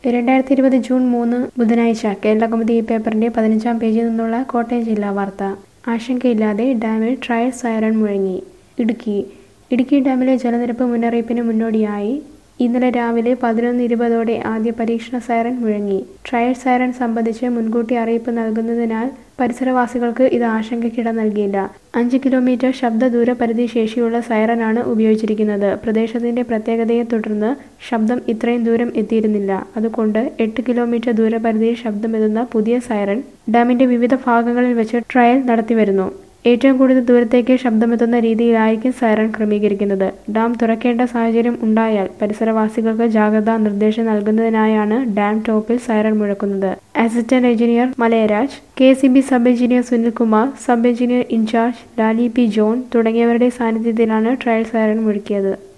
രണ്ടായിരത്തി ഇരുപത് ജൂൺ മൂന്ന് ബുധനാഴ്ച കേരളകൗമുദി ഈ പേപ്പറിന്റെ പതിനഞ്ചാം പേജിൽ നിന്നുള്ള കോട്ടയം ജില്ലാ വാർത്ത ആശങ്കയില്ലാതെ ഡാമിൽ ട്രയൽ സൈറൺ മുഴങ്ങി ഇടുക്കി ഇടുക്കി ഡാമിലെ ജലനിരപ്പ് മുന്നറിയിപ്പിന് മുന്നോടിയായി ഇന്നലെ രാവിലെ പതിനൊന്ന് ഇരുപതോടെ ആദ്യ പരീക്ഷണ സൈറൺ മുഴങ്ങി ട്രയൽ സൈറൺ സംബന്ധിച്ച് മുൻകൂട്ടി അറിയിപ്പ് നൽകുന്നതിനാൽ പരിസരവാസികൾക്ക് ഇത് ആശങ്കയ്ക്കിട നൽകിയില്ല അഞ്ച് കിലോമീറ്റർ ശബ്ദ ദൂരപരിധി ശേഷിയുള്ള സൈറനാണ് ഉപയോഗിച്ചിരിക്കുന്നത് പ്രദേശത്തിന്റെ പ്രത്യേകതയെ തുടർന്ന് ശബ്ദം ഇത്രയും ദൂരം എത്തിയിരുന്നില്ല അതുകൊണ്ട് എട്ട് കിലോമീറ്റർ ദൂരപരിധിയിൽ ശബ്ദമെത്തുന്ന പുതിയ സൈറൺ ഡാമിന്റെ വിവിധ ഭാഗങ്ങളിൽ വെച്ച് ട്രയൽ നടത്തിവരുന്നു ഏറ്റവും കൂടുതൽ ദൂരത്തേക്ക് ശബ്ദമെത്തുന്ന രീതിയിലായിരിക്കും സൈറൺ ക്രമീകരിക്കുന്നത് ഡാം തുറക്കേണ്ട സാഹചര്യം ഉണ്ടായാൽ പരിസരവാസികൾക്ക് ജാഗ്രതാ നിർദ്ദേശം നൽകുന്നതിനായാണ് ഡാം ടോപ്പിൽ സൈറൺ മുഴക്കുന്നത് assistant engineer Malayaraj K C B sub engineer Sunilkumar sub engineer in charge Lali P John തുടങ്ങിയവരുടെ സാന്നിധ്യത്തിലാണ് ട്രയൽ സൈറൺ മുഴക്കിയത്